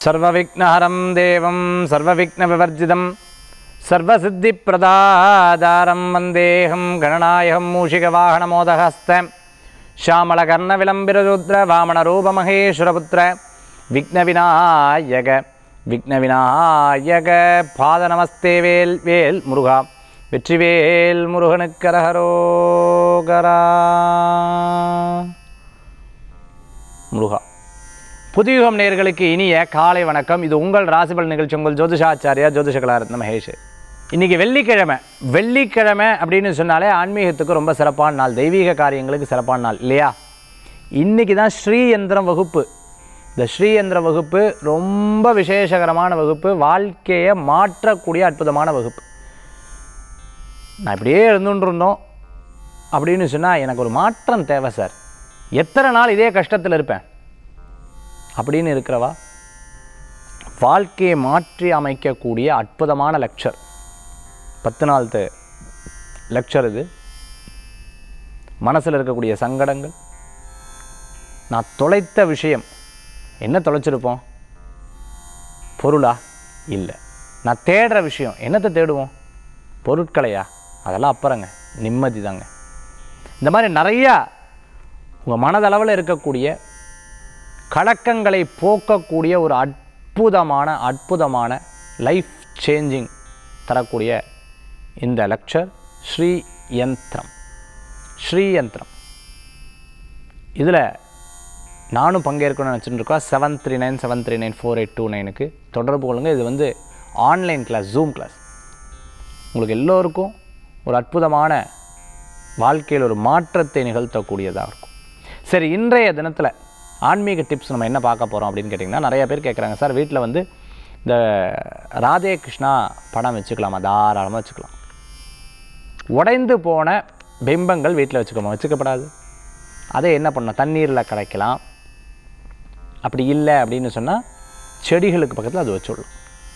सर्वविघ्नहरं देवं सर्वविघ्नविवर्जितं सर्वसिद्धिप्रदादारं वन्देऽहं गणनायकं मूषिकवाहनमोदहस्त श्यामलकर्णविलम्बिररुद्रवामणरूपमहेश्वरपुत्र विघ्नविनायक விக்னவிநாயக பாத நமஸ்தே வேல் வேல் முருகா வெற்றிவேல் முருகனுக்கரகரோகரா முருகா புதியுகம் நேயர்களுக்கு இனிய காலை வணக்கம் இது உங்கள் ராசிபல் நிகழ்ச்சி உங்கள் ஜோதிஷாச்சாரியா ஜோதிஷ கலாரத்ன மகேஷ் இன்றைக்கி வெள்ளிக்கிழமை வெள்ளிக்கிழமை அப்படின்னு சொன்னாலே ஆன்மீகத்துக்கு ரொம்ப சிறப்பான நாள் தெய்வீக காரியங்களுக்கு சிறப்பான நாள் இல்லையா இன்றைக்கி தான் ஸ்ரீயந்திரம் வகுப்பு இந்த ஸ்ரீயந்திர வகுப்பு ரொம்ப விசேஷகரமான வகுப்பு வாழ்க்கையை மாற்றக்கூடிய அற்புதமான வகுப்பு நான் இப்படியே இருந்துட்டு இருந்தோம் அப்படின்னு சொன்னால் எனக்கு ஒரு மாற்றம் தேவை சார் எத்தனை நாள் இதே கஷ்டத்தில் இருப்பேன் அப்படின்னு இருக்கிறவா வாழ்க்கையை மாற்றி அமைக்கக்கூடிய அற்புதமான லெக்சர் பத்து நாள் லெக்சர் இது மனசில் இருக்கக்கூடிய சங்கடங்கள் நான் தொலைத்த விஷயம் என்ன தொலைச்சிருப்போம் பொருளா இல்லை நான் தேடுற விஷயம் என்னத்தை தேடுவோம் பொருட்களையா அதெல்லாம் அப்புறங்க நிம்மதி தாங்க இந்த மாதிரி நிறையா உங்கள் மனதளவில் இருக்கக்கூடிய கலக்கங்களை போக்கக்கூடிய ஒரு அற்புதமான அற்புதமான லைஃப் சேஞ்சிங் தரக்கூடிய இந்த லெக்சர் ஸ்ரீ யந்திரம் ஸ்ரீ யந்திரம் இதில் நானும் பங்கேற்கணும்னு நினச்சிட்டு இருக்கோம் seven three nine seven three nine four eight two நைனுக்கு தொடர்பு கொள்ளுங்க இது வந்து ஆன்லைன் கிளாஸ் ஜூம் கிளாஸ் உங்களுக்கு எல்லோருக்கும் ஒரு அற்புதமான வாழ்க்கையில் ஒரு மாற்றத்தை நிகழ்த்தக்கூடியதாக இருக்கும் சரி இன்றைய தினத்தில் ஆன்மீக டிப்ஸ் நம்ம என்ன பார்க்க போகிறோம் அப்படின்னு கேட்டிங்கன்னா நிறைய பேர் கேட்குறாங்க சார் வீட்டில் வந்து இந்த ராதே கிருஷ்ணா படம் வச்சுக்கலாமா தாராளமாக வச்சுக்கலாம் உடைந்து போன பிம்பங்கள் வீட்டில் வச்சுக்கோமா வச்சுக்கப்படாது அதை என்ன பண்ணணும் தண்ணீரில் கரைக்கலாம் அப்படி இல்லை அப்படின்னு சொன்னால் செடிகளுக்கு பக்கத்தில் அது வச்சுடலாம்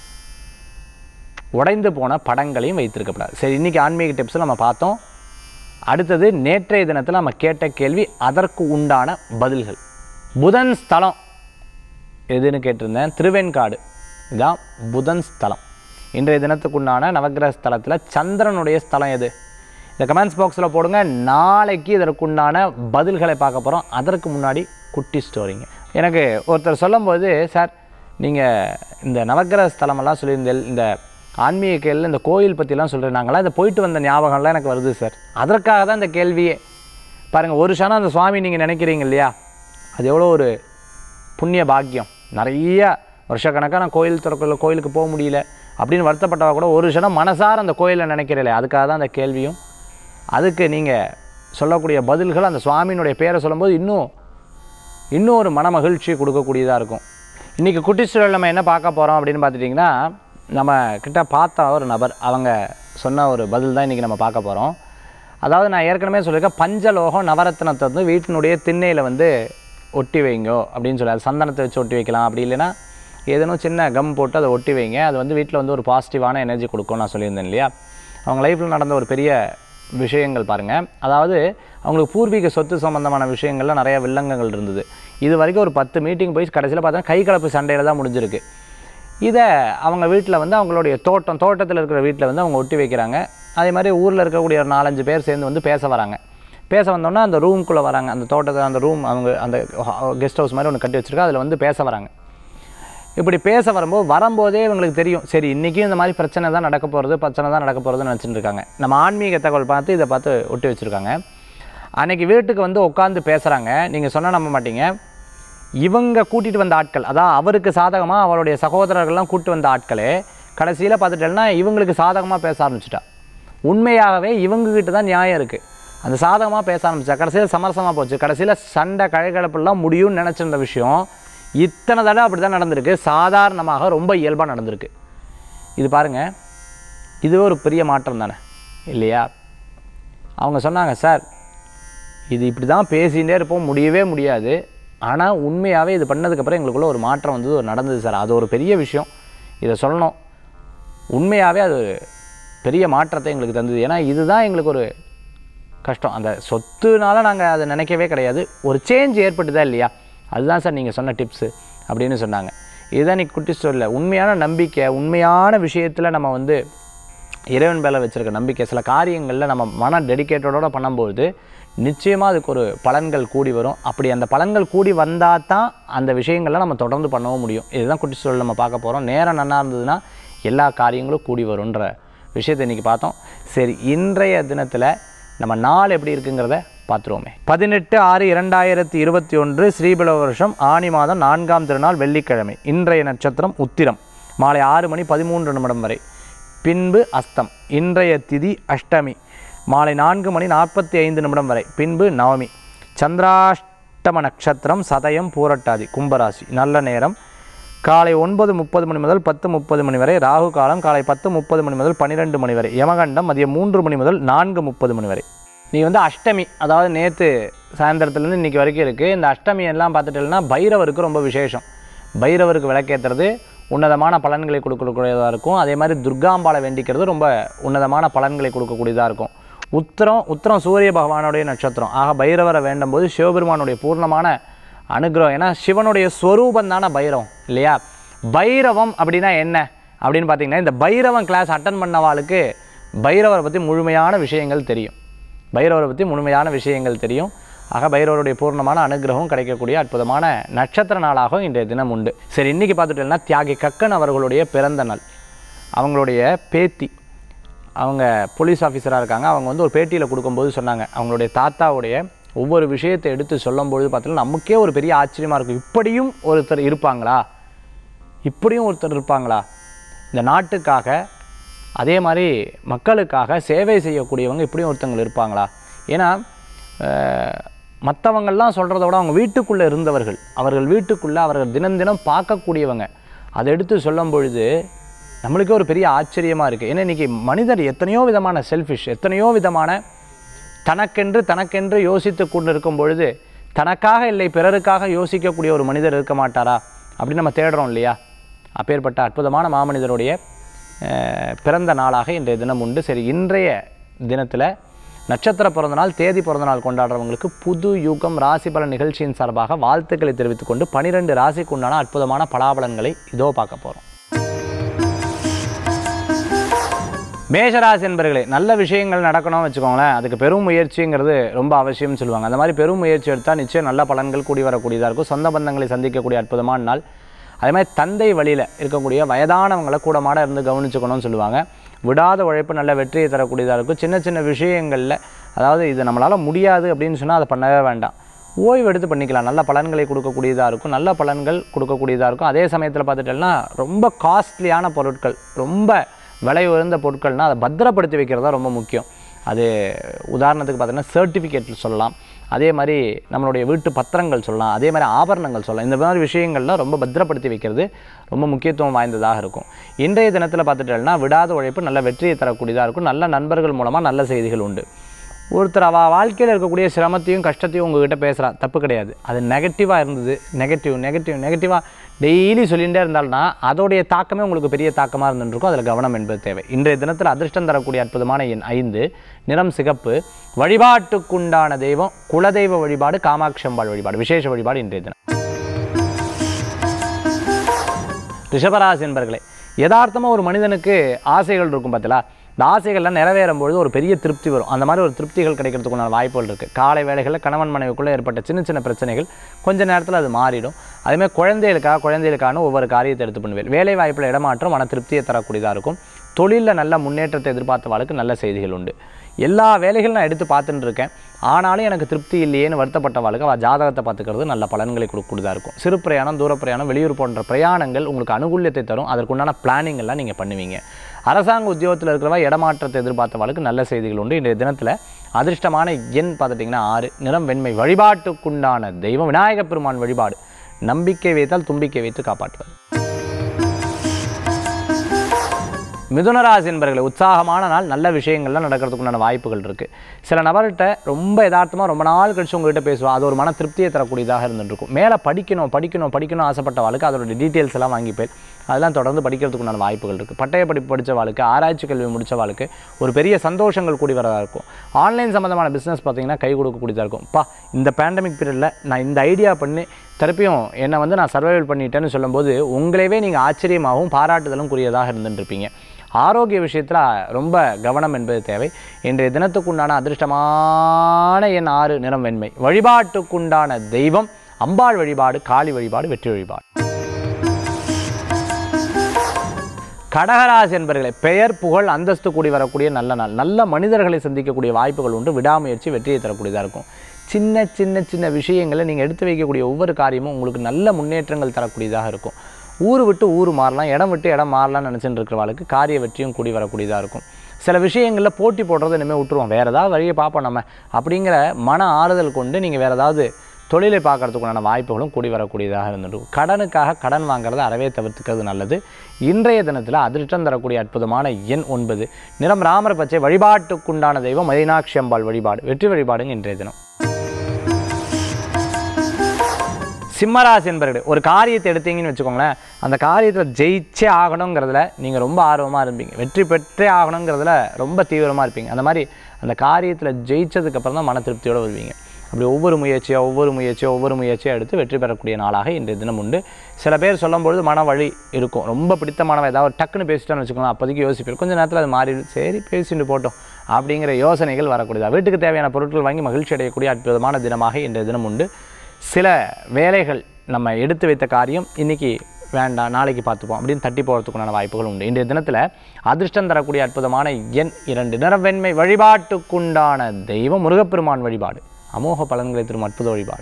உடைந்து போன படங்களையும் வைத்திருக்கப்படாது சரி இன்றைக்கி ஆன்மீக டிப்ஸ் நம்ம பார்த்தோம் அடுத்தது நேற்றைய தினத்தில் நம்ம கேட்ட கேள்வி அதற்கு உண்டான பதில்கள் புதன் ஸ்தலம் எதுன்னு கேட்டிருந்தேன் திருவெண்காடு இதுதான் புதன் ஸ்தலம் இன்றைய தினத்துக்குண்டான நவகிரக ஸ்தலத்தில் சந்திரனுடைய ஸ்தலம் எது இந்த கமெண்ட்ஸ் பாக்ஸில் போடுங்க நாளைக்கு இதற்குண்டான பதில்களை பார்க்க போகிறோம் அதற்கு முன்னாடி குட்டி ஸ்டோரிங்க எனக்கு ஒருத்தர் சொல்லும்போது சார் நீங்கள் இந்த நவகிரக ஸ்தலமெல்லாம் சொல்லியிருந்தேன் இந்த ஆன்மீக கேள்வியில் இந்த கோயில் பற்றிலாம் சொல்கிறேன் நாங்களாம் இந்த போயிட்டு வந்த ஞாபகம்லாம் எனக்கு வருது சார் அதற்காக தான் இந்த கேள்வியே பாருங்கள் ஒரு க்ஷணம் அந்த சுவாமி நீங்கள் நினைக்கிறீங்க இல்லையா அது எவ்வளோ ஒரு புண்ணிய பாக்கியம் நிறைய வருஷக்கணக்காக நான் கோயில் திறக்கல கோயிலுக்கு போக முடியல அப்படின்னு வருத்தப்பட்டவா கூட ஒரு க்ஷணம் மனசார அந்த கோயிலை நினைக்கிறீங்களே அதுக்காக தான் அந்த கேள்வியும் அதுக்கு நீங்கள் சொல்லக்கூடிய பதில்கள் அந்த சுவாமியினுடைய பேரை சொல்லும்போது இன்னும் இன்னும் ஒரு மன மகிழ்ச்சி கொடுக்கக்கூடியதாக இருக்கும் இன்றைக்கி குட்டி சூழல் நம்ம என்ன பார்க்க போகிறோம் அப்படின்னு பார்த்துட்டிங்கன்னா நம்ம கிட்ட பார்த்த ஒரு நபர் அவங்க சொன்ன ஒரு பதில் தான் இன்றைக்கி நம்ம பார்க்க போகிறோம் அதாவது நான் ஏற்கனவே சொல்லியிருக்கேன் பஞ்சலோகம் நவரத்னத்தை வந்து வீட்டினுடைய திண்ணையில் வந்து ஒட்டி வைங்கோ அப்படின்னு சொல்லி அது சந்தனத்தை வச்சு ஒட்டி வைக்கலாம் அப்படி இல்லைன்னா ஏதேனும் சின்ன கம் போட்டு அதை ஒட்டி வைங்க அது வந்து வீட்டில் வந்து ஒரு பாசிட்டிவான எனர்ஜி கொடுக்கும் நான் சொல்லியிருந்தேன் இல்லையா அவங்க லைஃப்பில் நடந்த ஒரு பெரிய விஷயங்கள் பாருங்கள் அதாவது அவங்களுக்கு பூர்வீக சொத்து சம்மந்தமான விஷயங்கள்ல நிறைய வில்லங்கங்கள் இருந்தது இது வரைக்கும் ஒரு பத்து மீட்டிங் போய் கடைசியில் பார்த்தா கை கலப்பு சண்டையில் தான் முடிஞ்சிருக்கு இதை அவங்க வீட்டில் வந்து அவங்களுடைய தோட்டம் தோட்டத்தில் இருக்கிற வீட்டில் வந்து அவங்க ஒட்டி வைக்கிறாங்க அதே மாதிரி ஊரில் இருக்கக்கூடிய ஒரு நாலஞ்சு பேர் சேர்ந்து வந்து பேச வராங்க பேச வந்தோன்னா அந்த ரூம்குள்ளே வராங்க அந்த தோட்டத்தில் அந்த ரூம் அவங்க அந்த கெஸ்ட் ஹவுஸ் மாதிரி ஒன்று கட்டி வச்சுருக்கா அதில் வந்து பேச வராங்க இப்படி பேச வரும்போது வரும்போதே இவங்களுக்கு தெரியும் சரி இன்றைக்கும் இந்த மாதிரி பிரச்சனை தான் நடக்க போகிறது பிரச்சனை தான் நடக்க போகிறதுன்னு நினச்சிட்டு இருக்காங்க நம்ம ஆன்மீக தகவல் பார்த்து இதை பார்த்து ஒட்டி வச்சுருக்காங்க அன்றைக்கி வீட்டுக்கு வந்து உட்காந்து பேசுகிறாங்க நீங்கள் சொன்னால் நம்ப மாட்டீங்க இவங்க கூட்டிகிட்டு வந்த ஆட்கள் அதான் அவருக்கு சாதகமாக அவருடைய சகோதரர்கள்லாம் கூட்டு வந்த ஆட்களே கடைசியில் பார்த்துட்டேன்னா இவங்களுக்கு சாதகமாக பேச ஆரம்பிச்சிட்டா உண்மையாகவே இவங்ககிட்ட தான் நியாயம் இருக்குது அந்த சாதகமாக பேச ஆரம்பிச்சா கடைசியில் சமரசமாக போச்சு கடைசியில் சண்டை கழகலப்பெல்லாம் முடியும்னு நினச்சிருந்த விஷயம் இத்தனை தடவை அப்படி தான் நடந்திருக்கு சாதாரணமாக ரொம்ப இயல்பாக நடந்திருக்கு இது பாருங்கள் இதுவே ஒரு பெரிய மாற்றம் தானே இல்லையா அவங்க சொன்னாங்க சார் இது இப்படி தான் பேசிகிட்டே இருப்போம் முடியவே முடியாது ஆனால் உண்மையாகவே இது பண்ணதுக்கப்புறம் எங்களுக்குள்ள ஒரு மாற்றம் வந்தது ஒரு நடந்தது சார் அது ஒரு பெரிய விஷயம் இதை சொல்லணும் உண்மையாகவே அது ஒரு பெரிய மாற்றத்தை எங்களுக்கு தந்தது ஏன்னா இதுதான் எங்களுக்கு ஒரு கஷ்டம் அந்த சொத்துனால நாங்கள் அதை நினைக்கவே கிடையாது ஒரு சேஞ்ச் ஏற்பட்டுதா இல்லையா அதுதான் சார் நீங்கள் சொன்ன டிப்ஸு அப்படின்னு சொன்னாங்க இதுதான் இன்னைக்கு குட்டி சொல்ல உண்மையான நம்பிக்கை உண்மையான விஷயத்தில் நம்ம வந்து இறைவன் மேலே வச்சிருக்க நம்பிக்கை சில காரியங்களில் நம்ம மன டெடிக்கேட்டடோட பண்ணும்போது நிச்சயமாக அதுக்கு ஒரு பலன்கள் கூடி வரும் அப்படி அந்த பலன்கள் கூடி வந்தால் தான் அந்த விஷயங்களை நம்ம தொடர்ந்து பண்ணவும் முடியும் இதுதான் குட்டி சூழல் நம்ம பார்க்க போகிறோம் நேரம் நல்லா இருந்ததுன்னா எல்லா காரியங்களும் கூடி வரும்ன்ற விஷயத்தை இன்றைக்கி பார்த்தோம் சரி இன்றைய தினத்தில் நம்ம நாள் எப்படி இருக்குங்கிறத பார்த்துருவோமே பதினெட்டு ஆறு இரண்டாயிரத்தி இருபத்தி ஒன்று ஸ்ரீபல வருஷம் ஆனி மாதம் நான்காம் திருநாள் வெள்ளிக்கிழமை இன்றைய நட்சத்திரம் உத்திரம் மாலை ஆறு மணி பதிமூன்று நிமிடம் வரை பின்பு அஸ்தம் இன்றைய திதி அஷ்டமி மாலை நான்கு மணி நாற்பத்தி ஐந்து நிமிடம் வரை பின்பு நவமி சந்திராஷ்டம நட்சத்திரம் சதயம் பூரட்டாதி கும்பராசி நல்ல நேரம் காலை ஒன்பது முப்பது மணி முதல் பத்து முப்பது மணி வரை ராகு காலம் காலை பத்து முப்பது மணி முதல் பன்னிரெண்டு மணி வரை யமகண்டம் மதியம் மூன்று மணி முதல் நான்கு முப்பது மணி வரை நீ வந்து அஷ்டமி அதாவது நேற்று சாயந்தரத்துலேருந்து இன்றைக்கி வரைக்கும் இருக்குது இந்த அஷ்டமி எல்லாம் பார்த்துட்டேன்னா பைரவருக்கு ரொம்ப விசேஷம் பைரவருக்கு விளக்கேற்றுறது உன்னதமான பலன்களை கொடுக்கக்கூடியதாக இருக்கும் அதே மாதிரி துர்காம்பாளை வேண்டிக்கிறது ரொம்ப உன்னதமான பலன்களை கொடுக்கக்கூடியதாக இருக்கும் உத்திரம் உத்திரம் சூரிய பகவானுடைய நட்சத்திரம் ஆக பைரவரை வேண்டும் போது சிவபெருமானுடைய பூர்ணமான அனுகிரகம் ஏன்னா சிவனுடைய ஸ்வரூபம் தானே பைரவம் இல்லையா பைரவம் அப்படின்னா என்ன அப்படின்னு பார்த்தீங்கன்னா இந்த பைரவம் கிளாஸ் அட்டன் பண்ணவாளுக்கு பைரவரை பற்றி முழுமையான விஷயங்கள் தெரியும் பைரவரை பற்றி முழுமையான விஷயங்கள் தெரியும் ஆக பைரவருடைய பூர்ணமான அனுகிரகம் கிடைக்கக்கூடிய அற்புதமான நட்சத்திர நாளாகவும் இன்றைய தினம் உண்டு சரி இன்றைக்கி பார்த்துட்டோம்னா தியாகி கக்கன் அவர்களுடைய பிறந்த நாள் அவங்களுடைய பேத்தி அவங்க போலீஸ் ஆஃபீஸராக இருக்காங்க அவங்க வந்து ஒரு பேட்டியில் கொடுக்கும்போது சொன்னாங்க அவங்களுடைய தாத்தாவுடைய ஒவ்வொரு விஷயத்தை எடுத்து சொல்லும்பொழுது பார்த்தீங்கன்னா நமக்கே ஒரு பெரிய ஆச்சரியமாக இருக்கும் இப்படியும் ஒருத்தர் இருப்பாங்களா இப்படியும் ஒருத்தர் இருப்பாங்களா இந்த நாட்டுக்காக அதே மாதிரி மக்களுக்காக சேவை செய்யக்கூடியவங்க இப்படியும் ஒருத்தவங்க இருப்பாங்களா ஏன்னா மற்றவங்கள்லாம் சொல்கிறத விட அவங்க வீட்டுக்குள்ளே இருந்தவர்கள் அவர்கள் வீட்டுக்குள்ளே அவர்கள் தினம் தினம் பார்க்கக்கூடியவங்க அதை எடுத்து சொல்லும் பொழுது நம்மளுக்கே ஒரு பெரிய ஆச்சரியமாக இருக்குது ஏன்னா இன்றைக்கி மனிதர் எத்தனையோ விதமான செல்ஃபிஷ் எத்தனையோ விதமான தனக்கென்று தனக்கென்று யோசித்து கொண்டு இருக்கும் பொழுது தனக்காக இல்லை பிறருக்காக யோசிக்கக்கூடிய ஒரு மனிதர் இருக்க மாட்டாரா அப்படின்னு நம்ம தேடுறோம் இல்லையா அப்பேற்பட்ட அற்புதமான மாமனிதருடைய அஹ், பிறந்த நாளாக இன்றைய தினம் உண்டு சரி இன்றைய தினத்தில் நட்சத்திர பிறந்தநாள் தேதி பிறந்தநாள் கொண்டாடுறவங்களுக்கு புது யுகம் ராசி பலன் நிகழ்ச்சியின் சார்பாக வாழ்த்துக்களை தெரிவித்துக் கொண்டு பனிரெண்டு ராசிக்கு உண்டான அற்புதமான பலாபலன்களை இதோ பார்க்க போகிறோம் மேஷராசி என்பர்களே நல்ல விஷயங்கள் நடக்கணும்னு வச்சுக்கோங்களேன் அதுக்கு பெரும் முயற்சிங்கிறது ரொம்ப அவசியம்னு சொல்லுவாங்க அந்த மாதிரி பெரும் முயற்சி எடுத்தால் நிச்சயம் நல்ல பலன்கள் கூடி வரக்கூடியதாக இருக்கும் சொந்த பந்தங்களை சந்திக்கக்கூடிய அற்புதமான நாள் அதே மாதிரி தந்தை வழியில் இருக்கக்கூடிய வயதானவங்களை கூடமாட இருந்து கவனிச்சுக்கணும்னு சொல்லுவாங்க விடாத உழைப்பு நல்ல வெற்றியை தரக்கூடியதாக இருக்கும் சின்ன சின்ன விஷயங்களில் அதாவது இது நம்மளால் முடியாது அப்படின்னு சொன்னால் அதை பண்ணவே வேண்டாம் ஓய்வு எடுத்து பண்ணிக்கலாம் நல்ல பலன்களை கொடுக்கக்கூடியதாக இருக்கும் நல்ல பலன்கள் கொடுக்கக்கூடியதாக இருக்கும் அதே சமயத்தில் பார்த்துட்டோம்னா ரொம்ப காஸ்ட்லியான பொருட்கள் ரொம்ப விலை உயர்ந்த பொருட்கள்னால் அதை பத்திரப்படுத்தி வைக்கிறது தான் ரொம்ப முக்கியம் அது உதாரணத்துக்கு பார்த்தீங்கன்னா சர்டிஃபிகேட் சொல்லலாம் அதே மாதிரி நம்மளுடைய வீட்டு பத்திரங்கள் சொல்லலாம் அதே மாதிரி ஆபரணங்கள் சொல்லலாம் இந்த மாதிரி விஷயங்கள்லாம் ரொம்ப பத்திரப்படுத்தி வைக்கிறது ரொம்ப முக்கியத்துவம் வாய்ந்ததாக இருக்கும் இன்றைய தினத்தில் பார்த்துட்டோம்னா விடாத உழைப்பு நல்ல வெற்றியை தரக்கூடியதாக இருக்கும் நல்ல நண்பர்கள் மூலமாக நல்ல செய்திகள் உண்டு ஒருத்தர் அவள் வாழ்க்கையில் இருக்கக்கூடிய சிரமத்தையும் கஷ்டத்தையும் உங்ககிட்ட பேசுகிறா தப்பு கிடையாது அது நெகட்டிவாக இருந்தது நெகட்டிவ் நெகட்டிவ் நெகட்டிவாக டெய்லி சொல்லிகிட்டே இருந்தால்னா அதோடைய தாக்கமே உங்களுக்கு பெரிய தாக்கமாக இருந்துருக்கும் அதில் கவனம் என்பது தேவை இன்றைய தினத்தில் அதிர்ஷ்டம் தரக்கூடிய அற்புதமான எண் ஐந்து நிறம் சிகப்பு வழிபாட்டுக்குண்டான தெய்வம் குலதெய்வ வழிபாடு காமாட்சி அம்பாள் வழிபாடு விசேஷ வழிபாடு இன்றைய தினம் ரிஷபராசி என்பர்களே யதார்த்தமாக ஒரு மனிதனுக்கு ஆசைகள் இருக்கும் பார்த்தீங்களா இந்த ஆசைகள்லாம் நிறைவேறும் பொழுது ஒரு பெரிய திருப்தி வரும் அந்த மாதிரி ஒரு திருப்திகள் கிடைக்கிறதுக்குண்டான வாய்ப்புகள் இருக்குது காலை வேளைகளில் கணவன் மனைவிக்குள்ளே ஏற்பட்ட சின்ன சின்ன பிரச்சனைகள் கொஞ்ச நேரத்தில் அது மாறிடும் அதேமாதிரி குழந்தைகளுக்காக குழந்தைகளுக்கான ஒவ்வொரு காரியத்தை எடுத்து பண்ணுவேன் வேலை வாய்ப்பில் இடமாற்றம் மன திருப்தியை தரக்கூடியதாக இருக்கும் தொழிலில் நல்ல முன்னேற்றத்தை எதிர்பார்த்தவாளுக்கு நல்ல செய்திகள் உண்டு எல்லா வேலைகளும் நான் எடுத்து பார்த்துட்டு இருக்கேன் ஆனாலும் எனக்கு திருப்தி இல்லையேன்னு வருத்தப்பட்டவாளுக்கு அவள் ஜாதகத்தை பார்த்துக்கிறது நல்ல பலன்களை கொடுக்கக்கூடியதாக இருக்கும் சிறு பிரயாணம் தூர பிரயாணம் வெளியூர் போன்ற பிரயாணங்கள் உங்களுக்கு அனுகூல்யத்தை தரும் அதற்குண்டான பிளானிங் எல்லாம் நீங்கள் பண்ணுவீங்க அரசாங்க உத்தியோகத்தில் இருக்கிறவா இடமாற்றத்தை எதிர்பார்த்தவாளுக்கு நல்ல செய்திகள் உண்டு இன்றைய தினத்தில் அதிர்ஷ்டமான எண் பார்த்துட்டிங்கன்னா ஆறு நிறம் வெண்மை வழிபாட்டுக்குண்டான தெய்வம் விநாயகப் பெருமான் வழிபாடு நம்பிக்கை வைத்தால் தும்பிக்கை வைத்து காப்பாற்றுவது மிதுனராசி என்பர்களை உற்சாகமான நாள் நல்ல விஷயங்கள்லாம் நடக்கிறதுக்குண்டான வாய்ப்புகள் இருக்குது சில நபர்கிட்ட ரொம்ப யதார்த்தமாக ரொம்ப நாள் கழிச்சு உங்ககிட்ட பேசுவா அது ஒரு மன திருப்தியை தரக்கூடியதாக இருந்துருக்கும் மேலே படிக்கணும் படிக்கணும் படிக்கணும் ஆசைப்பட்டவாளுக்கு அதோட டீட்டெயில்ஸ் எல்லாம் வாங்கிப்பேன் அதெல்லாம் தொடர்ந்து படிக்கிறதுக்கு உண்டான வாய்ப்புகள் இருக்குது பட்டய படிப்பு படித்த வாழ்க்கை ஆராய்ச்சி கல்வி முடித்த வாழ்க்கை ஒரு பெரிய சந்தோஷங்கள் கூடி வரதா இருக்கும் ஆன்லைன் சம்மந்தமான பிஸ்னஸ் பார்த்தீங்கன்னா கை கொடுக்கக்கூடியதாக இருக்கும் பா இந்த பேண்டமிக் பீரியடில் நான் இந்த ஐடியா பண்ணி திருப்பியும் என்னை வந்து நான் சர்வைவல் பண்ணிட்டேன்னு சொல்லும்போது உங்களையவே நீங்கள் ஆச்சரியமாகவும் பாராட்டுதலும் கூறியதாக இருந்துருப்பீங்க ஆரோக்கிய விஷயத்தில் ரொம்ப கவனம் என்பது தேவை இன்றைய தினத்துக்குண்டான அதிர்ஷ்டமான எண் ஆறு நிறம் வெண்மை வழிபாட்டுக்குண்டான தெய்வம் அம்பாள் வழிபாடு காளி வழிபாடு வெற்றி வழிபாடு கடகராசி என்பர்களை பெயர் புகழ் அந்தஸ்து கூடி வரக்கூடிய நல்ல நாள் நல்ல மனிதர்களை சந்திக்கக்கூடிய வாய்ப்புகள் உண்டு விடாமுயற்சி வெற்றியை தரக்கூடியதாக இருக்கும் சின்ன சின்ன சின்ன விஷயங்களை நீங்கள் எடுத்து வைக்கக்கூடிய ஒவ்வொரு காரியமும் உங்களுக்கு நல்ல முன்னேற்றங்கள் தரக்கூடியதாக இருக்கும் ஊர் விட்டு ஊர் மாறலாம் இடம் விட்டு இடம் மாறலாம்னு நினச்சிட்டு இருக்கிறவளுக்கு காரிய வெற்றியும் கூடி வரக்கூடியதாக இருக்கும் சில விஷயங்களில் போட்டி போடுறதை இனிமேல் விட்டுருவோம் வேறு ஏதாவது வழியை பார்ப்போம் நம்ம அப்படிங்கிற மன ஆறுதல் கொண்டு நீங்கள் வேறு ஏதாவது தொழிலை பார்க்கறதுக்குண்டான வாய்ப்புகளும் கூடி வரக்கூடியதாக இருந்துடும் கடனுக்காக கடன் வாங்குறதை அறவே தவிர்த்துக்கிறது நல்லது இன்றைய தினத்தில் அதிர்ஷ்டம் தரக்கூடிய அற்புதமான எண் ஒன்பது நிறம் ராமர் பச்சை வழிபாட்டுக்குண்டான தெய்வம் மதினாட்சி அம்பாள் வழிபாடு வெற்றி வழிபாடுங்க இன்றைய தினம் சிம்மராசி என்பர்களே ஒரு காரியத்தை எடுத்தீங்கன்னு வச்சுக்கோங்களேன் அந்த காரியத்தில் ஜெயிச்சே ஆகணுங்கிறதுல நீங்கள் ரொம்ப ஆர்வமாக இருப்பீங்க வெற்றி பெற்றே ஆகணுங்கிறதுல ரொம்ப தீவிரமாக இருப்பீங்க அந்த மாதிரி அந்த காரியத்தில் ஜெயிச்சதுக்கப்புறம் தான் மன திருப்தியோடு வருவீங்க அப்படி ஒவ்வொரு முயற்சியோ ஒவ்வொரு முயற்சியோ ஒவ்வொரு முயற்சியோ எடுத்து வெற்றி பெறக்கூடிய நாளாக இன்றைய தினம் உண்டு சில பேர் சொல்லும்பொழுது மன வழி இருக்கும் ரொம்ப பிடித்தமானவன் ஏதாவது டக்குன்னு பேசிட்டோன்னு வச்சுக்கோங்களேன் அப்போதைக்கு யோசிப்பேன் கொஞ்சம் நேரத்தில் அது மாறிடும் சரி பேசிட்டு போட்டோம் அப்படிங்கிற யோசனைகள் வரக்கூடியதா வீட்டுக்கு தேவையான பொருட்கள் வாங்கி மகிழ்ச்சி அடையக்கூடிய அற்புதமான தினமாக இன்றைய தினம் உண்டு சில வேலைகள் நம்ம எடுத்து வைத்த காரியம் இன்னைக்கு வேண்டாம் நாளைக்கு பார்த்துப்போம் அப்படின்னு தட்டி போகிறதுக்குண்டான வாய்ப்புகள் உண்டு இன்றைய தினத்தில் அதிர்ஷ்டம் தரக்கூடிய அற்புதமான எண் இரண்டு நிறவெண்மை வழிபாட்டுக்குண்டான தெய்வம் முருகப்பெருமான் வழிபாடு அமோக பலன்களை தரும் அற்புத வழிபாடு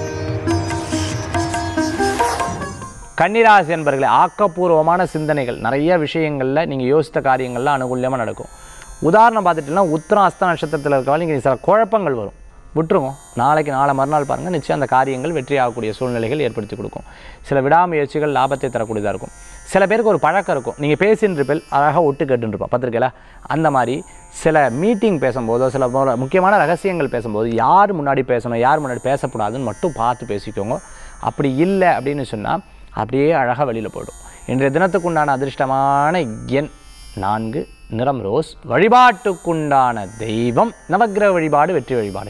கன்னிராசி என்பர்களே ஆக்கப்பூர்வமான சிந்தனைகள் நிறைய விஷயங்களில் நீங்கள் யோசித்த காரியங்கள்லாம் அனுகூல்யமாக நடக்கும் உதாரணம் பார்த்துட்டிங்கன்னா உத்திரம் அஸ்த நட்சத்திரத்தில் இருக்கவங்க நீங்கள் சில குழப்பங்கள் வரும் விட்டுருங்க நாளைக்கு நாளை மறுநாள் பாருங்கள் நிச்சயம் அந்த காரியங்கள் வெற்றி ஆகக்கூடிய சூழ்நிலைகள் ஏற்படுத்தி கொடுக்கும் சில விடாமுயற்சிகள் லாபத்தை தரக்கூடியதாக இருக்கும் சில பேருக்கு ஒரு பழக்கம் இருக்கும் நீங்கள் பேசின்னு இருப்பில் அழகாக ஒட்டு கேட்டுருப்பா பார்த்துருக்கல அந்த மாதிரி சில மீட்டிங் பேசும்போதோ சில மு- முக்கியமான ரகசியங்கள் பேசும்போது யார் முன்னாடி பேசணும் யார் முன்னாடி பேசக்கூடாதுன்னு மட்டும் பார்த்து பேசிக்கோங்க அப்படி இல்லை அப்படின்னு சொன்னால் அப்படியே அழகாக வெளியில் போயிடும் இன்றைய தினத்துக்குண்டான அதிர்ஷ்டமான எண் நான்கு நிறம் ரோஸ் வழிபாட்டுக்குண்டான தெய்வம் நவக்கிரக வழிபாடு வெற்றி வழிபாடு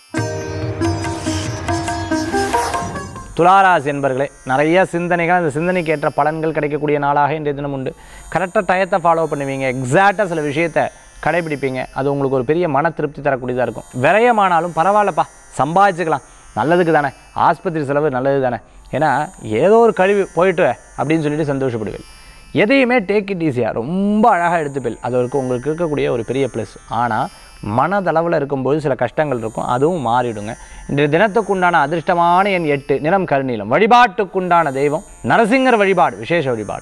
துளாராசி என்பர்களே நிறைய சிந்தனைகள் அந்த சிந்தனைக்கு ஏற்ற பலன்கள் கிடைக்கக்கூடிய நாளாக இன்றைய தினம் உண்டு கரெக்டாக டயத்தை ஃபாலோ பண்ணுவீங்க எக்ஸாக்டாக சில விஷயத்தை கடைபிடிப்பீங்க அது உங்களுக்கு ஒரு பெரிய மன திருப்தி தரக்கூடியதாக இருக்கும் விரயமானாலும் பரவாயில்லப்பா சம்பாதிச்சுக்கலாம் நல்லதுக்கு தானே ஆஸ்பத்திரி செலவு நல்லது தானே ஏன்னா ஏதோ ஒரு கழிவு போயிட்டு அப்படின்னு சொல்லிட்டு சந்தோஷப்படுவேன் எதையுமே டேக் இட் ஈஸியாக ரொம்ப அழகாக எடுத்துப்பேன் அது ஒரு உங்களுக்கு இருக்கக்கூடிய ஒரு பெரிய ப்ளஸ் ஆனால் மனதளவில் இருக்கும்போது சில கஷ்டங்கள் இருக்கும் அதுவும் மாறிடுங்க இன்றைய தினத்துக்குண்டான அதிர்ஷ்டமான எண் எட்டு நிறம் கருநீலம் வழிபாட்டுக்குண்டான தெய்வம் நரசிங்கர் வழிபாடு விசேஷ வழிபாடு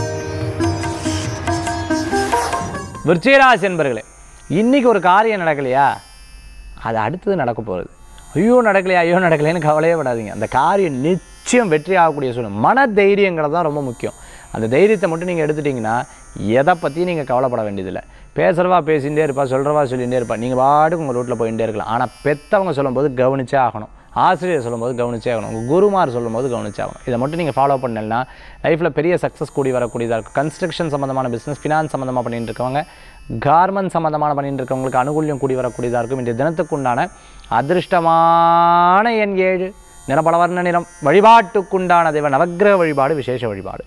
விருச்சிகராசி என்பர்களே இன்னைக்கு ஒரு காரியம் நடக்கலையா அது அடுத்தது நடக்க போகிறது ஐயோ நடக்கலையா ஐயோ நடக்கலைன்னு கவலையே படாதீங்க அந்த காரியம் நிச்சயம் வெற்றி ஆகக்கூடிய சூழ்நிலை மன தைரியங்கிறது தான் ரொம்ப முக்கியம் அந்த தைரியத்தை மட்டும் நீங்கள் எடுத்துட்டிங்கன்னா எதை பற்றியும் நீங்கள் கவலைப்பட வேண்டியதில்லை பேசுகிறவா பேசிகிட்டே இருப்பா சொல்கிறவா சொல்லிகிட்டே இருப்பா நீங்கள் பாட்டுக்கு உங்கள் ரூட்டில் போயிட்டே இருக்கலாம் ஆனால் பெற்றவங்க சொல்லும்போது கவனிச்சே ஆகணும் ஆசிரியர் சொல்லும்போது கவனிச்சே ஆகணும் உங்கள் குருமார் சொல்லும்போது கவனிச்சே ஆகணும் இதை மட்டும் நீங்கள் ஃபாலோ பண்ணலைன்னா லைஃப்பில் பெரிய சக்ஸஸ் கூடி வரக்கூடியதாக இருக்கும் கன்ஸ்ட்ரக்ஷன் சம்மந்தமான பிஸ்னஸ் ஃபினான்ஸ் சம்மந்தமாக பண்ணிட்டு இருக்கவங்க கார்மெண்ட் சம்மந்தமான பண்ணிட்டு இருக்கவங்களுக்கு அனுகூல்யம் கூடி வரக்கூடியதாக இருக்கும் இன்றைய தினத்துக்குண்டான அதிர்ஷ்டமான எண் ஏழு நிறபலவர்ண நிறம் வழிபாட்டுக்குண்டான தெய்வ நவக்கிரக வழிபாடு விசேஷ வழிபாடு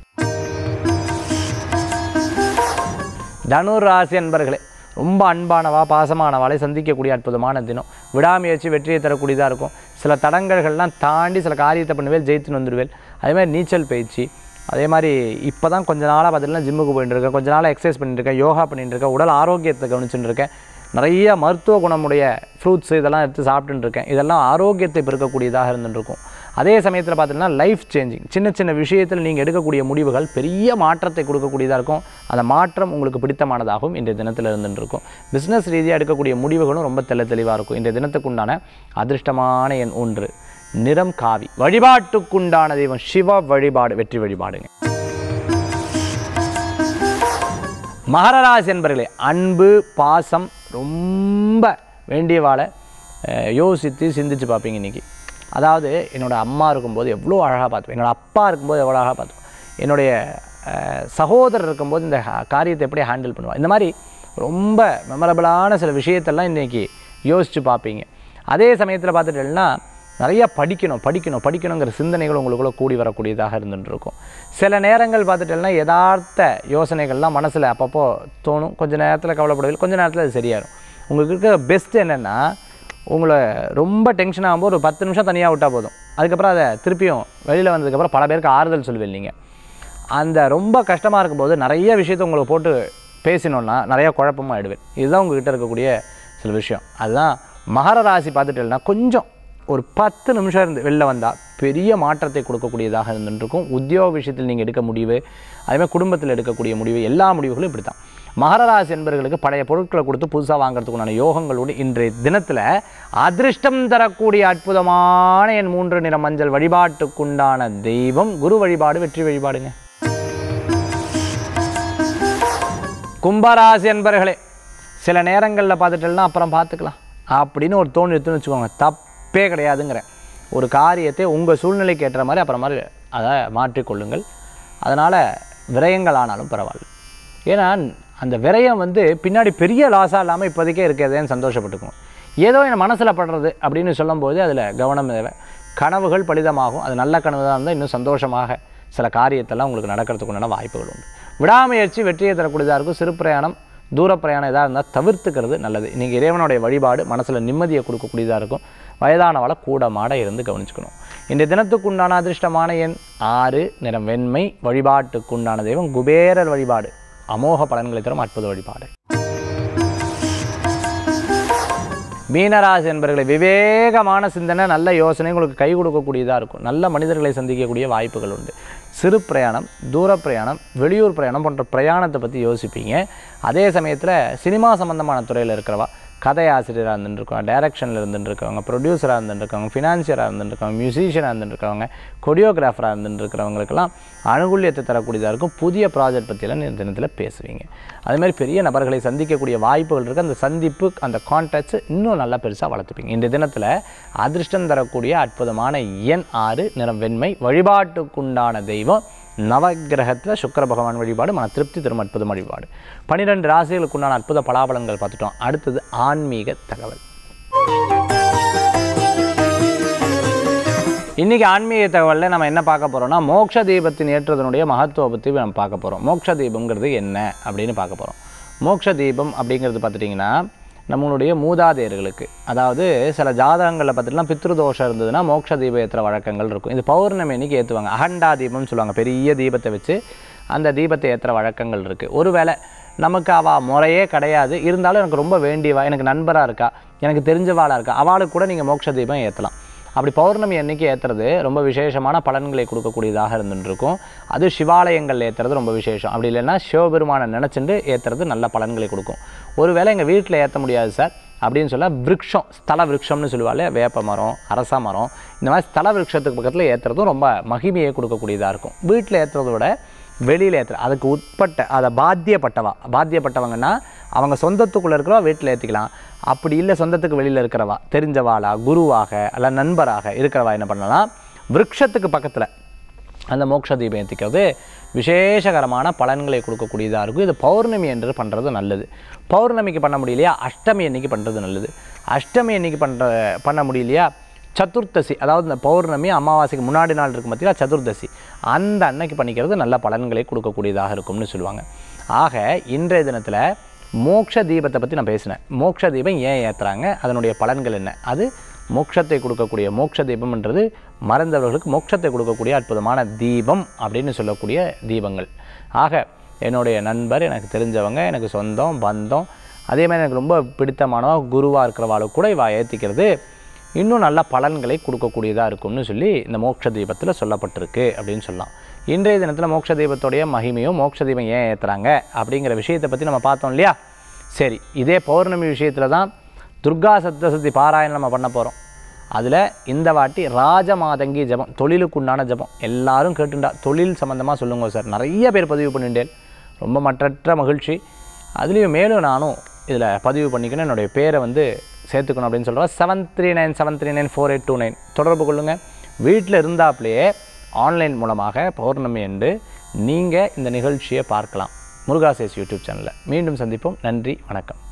தனுர் ராசி அன்பர்களே ரொம்ப அன்பானவா பாசமானவாளை சந்திக்கக்கூடிய அற்புதமான தினம் விடாமுயற்சி வெற்றியை தரக்கூடியதாக இருக்கும் சில தடங்கல்கள்லாம் தாண்டி சில காரியத்தை பண்ணுவேல் ஜெயித்துன்னு வந்துடுவேல் அதே மாதிரி நீச்சல் பயிற்சி அதே மாதிரி இப்போ தான் கொஞ்ச நாளாக பார்த்தீங்கன்னா ஜிம்முக்கு போயிட்டு இருக்கேன் கொஞ்ச நாளாக எக்ஸசைஸ் பண்ணிட்டு இருக்கேன் யோகா பண்ணிட்டு இருக்கேன் உடல் ஆரோக்கியத்தை கவனிச்சுட்டு இருக்கேன் நிறைய மருத்துவ குணமுடைய ஃப்ரூட்ஸ் இதெல்லாம் எடுத்து சாப்பிட்டுட்டு இருக்கேன் இதெல்லாம் ஆரோக்கியத்தை பெருக்கக்கூடியதாக இருந்துட்டு இருக்கும் அதே சமயத்தில் பார்த்தீங்கன்னா லைஃப் சேஞ்சிங் சின்ன சின்ன விஷயத்தில் நீங்கள் எடுக்கக்கூடிய முடிவுகள் பெரிய மாற்றத்தை கொடுக்கக்கூடியதாக இருக்கும் அந்த மாற்றம் உங்களுக்கு பிடித்தமானதாகவும் இன்றைய தினத்தில் இருந்துட்டு இருக்கும் பிஸ்னஸ் ரீதியாக எடுக்கக்கூடிய முடிவுகளும் ரொம்ப தெள்ள தெளிவாக இருக்கும் இன்றைய தினத்துக்குண்டான அதிர்ஷ்டமான எண் ஒன்று நிறம் காவி வழிபாட்டுக்குண்டான தெய்வம் சிவ வழிபாடு வெற்றி வழிபாடுங்க மகரராசி என்பர்களே அன்பு பாசம் ரொம்ப வேண்டியவாளை அஹ், யோசித்து சிந்திச்சு பார்ப்பீங்க இன்றைக்கி அதாவது என்னோட அம்மா இருக்கும்போது எவ்வளோ அழகாக பார்த்துப்பேன் என்னோட அப்பா இருக்கும்போது எவ்வளோ அழகாக பார்த்துப்பேன் என்னுடைய அஹ், சகோதரர் இருக்கும்போது இந்த ஹா- காரியத்தை எப்படி ஹேண்டில் பண்ணுவா இந்த மாதிரி ரொம்ப மெமரபிளான சில விஷயத்தெல்லாம் இன்றைக்கி யோசித்து பார்ப்பீங்க அதே சமயத்தில் பார்த்துட்டேன்னா நிறையா படிக்கணும் படிக்கணும் படிக்கணுங்கிற சிந்தனைகள் உங்களுக்குள்ள கூடி வரக்கூடியதாக இருந்துட்டு இருக்கும் சில நேரங்கள் பார்த்துட்டேன்னா யதார்த்த யோசனைகள்லாம் மனசில் அப்பப்போ தோணும் கொஞ்ச நேரத்தில் கவலைப்படவில்லை கொஞ்ச நேரத்தில் அது சரியாயிடும் உங்களுக்கு இருக்கிற பெஸ்ட் என்னென்னா உங்களை ரொம்ப டென்ஷன் ஆகும்போது ஒரு பத்து நிமிஷம் தனியாக விட்டால் போதும் அதுக்கப்புறம் அதை திருப்பியும் வெளியில் வந்ததுக்கப்புறம் பல பேருக்கு ஆறுதல் சொல்லுவீங்க நீங்கள் அந்த ரொம்ப கஷ்டமாக இருக்கும்போது நிறைய விஷயத்தை உங்களுக்கு போட்டு பேசினோன்னா நிறைய குழப்பமாக ஆயிடுவேன் இதுதான் உங்ககிட்ட இருக்கக்கூடிய சில விஷயம் அதுதான் மகர ராசி பார்த்துட்டேன்னா கொஞ்சம் ஒரு பத்து நிமிஷம் இருந்து வெளில வந்தால் பெரிய மாற்றத்தை கொடுக்கக்கூடியதாக இருந்துருக்கும் உத்தியோக விஷயத்தில் நீங்கள் எடுக்க முடிவு அதேமாதிரி குடும்பத்தில் எடுக்கக்கூடிய முடிவு எல்லா முடிவுகளும் இப்படி தான் மகர ராசி என்பவர்களுக்கு பழைய பொருட்களை கொடுத்து புதுசாக வாங்குறதுக்குண்டான யோகங்களோடு இன்றைய தினத்தில் அதிர்ஷ்டம் தரக்கூடிய அற்புதமான என் மூன்று நிற மஞ்சள் வழிபாட்டுக்குண்டான தெய்வம் குரு வழிபாடு வெற்றி வழிபாடுங்க கும்பராசி என்பர்களே சில நேரங்களில் பார்த்துட்டேன்னா அப்புறம் பார்த்துக்கலாம் அப்படின்னு ஒரு தோணு எடுத்துன்னு வச்சுக்கோங்க தப்பே கிடையாதுங்கிறேன் ஒரு காரியத்தை உங்கள் சூழ்நிலைக்கு ஏற்ற மாதிரி அப்புறம் மாதிரி அதை மாற்றிக்கொள்ளுங்கள் அதனால் விரயங்கள் ஆனாலும் பரவாயில்ல ஏன்னா அந்த விரயம் வந்து பின்னாடி பெரிய லாஸாக இல்லாமல் இப்போதைக்கே இருக்கிறதேன்னு சந்தோஷப்பட்டுக்கும் ஏதோ என் மனசில் படுறது அப்படின்னு சொல்லும்போது அதில் கவனம் தேவை கனவுகள் பலிதமாகும் அது நல்ல கனவு தான் இருந்தால் இன்னும் சந்தோஷமாக சில காரியத்தெல்லாம் உங்களுக்கு நடக்கிறதுக்கு உண்டான வாய்ப்புகள் உண்டு விடாமுயற்சி வெற்றியை தரக்கூடியதாக இருக்கும் சிறு பிரயாணம் தூர பிரயாணம் எதாக இருந்தால் தவிர்த்துக்கிறது நல்லது நீங்கள் இறைவனுடைய வழிபாடு மனசில் நிம்மதியை கொடுக்கக்கூடியதாக இருக்கும் வயதானவளை கூட மாட இருந்து கவனிச்சுக்கணும் இன்றைய தினத்துக்குண்டான அதிர்ஷ்டமான எண் ஆறு நிறம் வெண்மை வழிபாட்டுக்குண்டான தெய்வம் குபேரர் வழிபாடு அமோக பலன்களை தரும் அற்புத வழிபாடு மீனராசி என்பர்களை விவேகமான சிந்தனை நல்ல யோசனை உங்களுக்கு கை கொடுக்கக்கூடியதாக இருக்கும் நல்ல மனிதர்களை சந்திக்கக்கூடிய வாய்ப்புகள் உண்டு சிறு பிரயாணம் தூர பிரயாணம் வெளியூர் பிரயாணம் போன்ற பிரயாணத்தை பற்றி யோசிப்பீங்க அதே சமயத்தில் சினிமா சம்பந்தமான துறையில் இருக்கிறவா கதை ஆசிரியராக இருந்துருக்கவங்க டைரக்ஷனில் இருந்துருக்கவங்க ப்ரொடியூசராக இருந்துருக்கவங்க ஃபினான்சியராக இருந்துருக்கவங்க மியூசிஷியனாக இருந்துருக்கவங்க கொரியோகிராஃபராக இருந்துருக்கிறவங்களுக்கெல்லாம் அனுகூல்யத்தை தரக்கூடியதாக இருக்கும் புதிய ப்ராஜெக்ட் பற்றியெல்லாம் இந்த தினத்தில் பேசுவீங்க அதேமாதிரி பெரிய நபர்களை சந்திக்கக்கூடிய வாய்ப்புகள் இருக்குது அந்த சந்திப்பு அந்த கான்டாக்ட்ஸ் இன்னும் நல்லா பெருசாக வளர்த்துப்பீங்க இந்த தினத்தில் அதிர்ஷ்டம் தரக்கூடிய அற்புதமான எண் ஆறு நிறம் வெண்மை வழிபாட்டுக்குண்டான தெய்வம் நவக்கிரகத்தில் சுக்கிர பகவான் வழிபாடு மன திருப்தி தரும் அற்புத வழிபாடு பன்னிரெண்டு ராசிகளுக்குண்டான அற்புத பலாபலங்கள் பார்த்துட்டோம் அடுத்தது ஆன்மீக தகவல் இன்றைக்கி ஆன்மீக தகவலில் நம்ம என்ன பார்க்க போகிறோம்னா மோட்ச தீபத்தின் ஏற்றதனுடைய மகத்துவ பற்றி நம்ம பார்க்க போகிறோம் மோட்ச தீபம்ங்கிறது என்ன அப்படின்னு பார்க்க போகிறோம் மோட்ச தீபம் அப்படிங்கிறது பார்த்துட்டிங்கன்னா நம்மளுடைய மூதாதையர்களுக்கு அதாவது சில ஜாதகங்களில் பார்த்துட்டுலாம் பித்ருதோஷம் இருந்ததுன்னா மோட்ச தீபம் ஏற்றுற வழக்கங்கள் இருக்கும் இது பௌர்ணமி அன்னைக்கு ஏற்றுவாங்க அகண்டா தீபம்னு சொல்லுவாங்க பெரிய தீபத்தை வச்சு அந்த தீபத்தை ஏற்றுற வழக்கங்கள் இருக்குது ஒருவேளை நமக்கு அவள் முறையே கிடையாது இருந்தாலும் எனக்கு ரொம்ப வேண்டியவா எனக்கு நண்பராக இருக்கா எனக்கு தெரிஞ்சவாளாக இருக்கா அவளுக்கு கூட நீங்கள் மோட்ச தீபம் ஏற்றலாம் அப்படி பௌர்ணமி அன்னைக்கு ஏற்றுறது ரொம்ப விசேஷமான பலன்களை கொடுக்கக்கூடியதாக இருந்துட்டு இருக்கும் அது சிவாலயங்கள் ஏற்றுறது ரொம்ப விசேஷம் அப்படி இல்லைன்னா சிவபெருமானை நினச்சிட்டு ஏற்றுறது நல்ல பலன்களை கொடுக்கும் ஒருவேளை எங்கள் வீட்டில் ஏற்ற முடியாது சார் அப்படின்னு சொல்ல விருட்சம் ஸ்தல விருட்சம்னு சொல்லுவாள் வேப்ப மரம் அரச மரம் இந்த மாதிரி ஸ்தல விருட்சத்துக்கு பக்கத்தில் ஏற்றுறதும் ரொம்ப மகிமையை கொடுக்கக்கூடியதாக இருக்கும் வீட்டில் ஏற்றுறத விட வெளியில் ஏற்றுற அதுக்கு உட்பட்ட அதை பாத்தியப்பட்டவா பாத்தியப்பட்டவங்கன்னா அவங்க சொந்தத்துக்குள்ளே இருக்கிறவா வீட்டில் ஏற்றிக்கலாம் அப்படி இல்லை சொந்தத்துக்கு வெளியில் இருக்கிறவா தெரிஞ்சவாளா குருவாக அல்ல நண்பராக இருக்கிறவா என்ன பண்ணலாம் விருட்சத்துக்கு பக்கத்தில் அந்த மோட்ச தீபம் ஏற்றிக்கிறது விசேஷகரமான பலன்களை கொடுக்கக்கூடியதாக இருக்கும் இது பௌர்ணமி என்று பண்ணுறது நல்லது பௌர்ணமிக்கு பண்ண முடியலையா அஷ்டமி அன்னைக்கு பண்ணுறது நல்லது அஷ்டமி அன்னைக்கு பண்ணுற பண்ண முடியலையா சதுர்த்தசி அதாவது இந்த பௌர்ணமி அமாவாசைக்கு முன்னாடி நாள் இருக்கும் பார்த்தீங்களா சதுர்தசி அந்த அன்னைக்கு பண்ணிக்கிறது நல்ல பலன்களை கொடுக்கக்கூடியதாக இருக்கும்னு சொல்லுவாங்க ஆக இன்றைய தினத்தில் மோட்ச தீபத்தை பற்றி நான் பேசினேன் மோட்ச தீபம் ஏன் ஏற்றுறாங்க அதனுடைய பலன்கள் என்ன அது மோட்சத்தை கொடுக்கக்கூடிய மோட்ச தீபம்ன்றது மறந்தவர்களுக்கு மோட்சத்தை கொடுக்கக்கூடிய அற்புதமான தீபம் அப்படின்னு சொல்லக்கூடிய தீபங்கள் ஆக என்னுடைய நண்பர் எனக்கு தெரிஞ்சவங்க எனக்கு சொந்தம் பந்தம் அதே மாதிரி எனக்கு ரொம்ப பிடித்தமானவா குருவாக இருக்கிறவாளுக்கு கூட இவா ஏற்றிக்கிறது இன்னும் நல்ல பலன்களை கொடுக்கக்கூடியதாக இருக்கும்னு சொல்லி இந்த மோட்ச தீபத்தில் சொல்லப்பட்டிருக்கு அப்படின்னு சொல்லலாம் இன்றைய தினத்தில் மோட்ச தீபத்துடைய மகிமையும் மோட்ச தீபம் ஏன் ஏற்றுறாங்க அப்படிங்கிற விஷயத்தை பற்றி நம்ம பார்த்தோம் இல்லையா சரி இதே பௌர்ணமி விஷயத்தில் தான் துர்கா சப்தசதி பாராயணம் நம்ம பண்ண போகிறோம் அதில் இந்த வாட்டி ராஜமாதங்கி ஜபம் தொழிலுக்குண்டான ஜபம் எல்லாரும் கேட்டுண்டா தொழில் சம்மந்தமாக சொல்லுங்க சார் நிறைய பேர் பதிவு பண்ணிட்டேன் ரொம்ப மற்றற்ற மகிழ்ச்சி அதுலேயும் மேலும் நானும் இதில் பதிவு பண்ணிக்கணும் என்னுடைய பேரை வந்து சேர்த்துக்கணும் அப்படின்னு சொல்கிறேன் seven three nine seven three nine four eight two nine தொடர்பு கொள்ளுங்கள் வீட்டில் இருந்தாப்லேயே ஆன்லைன் மூலமாக பௌர்ணமி அன்று நீங்கள் இந்த நிகழ்ச்சியை பார்க்கலாம் முருகாசேஸ் யூடியூப் சேனலில் மீண்டும் சந்திப்போம் நன்றி வணக்கம்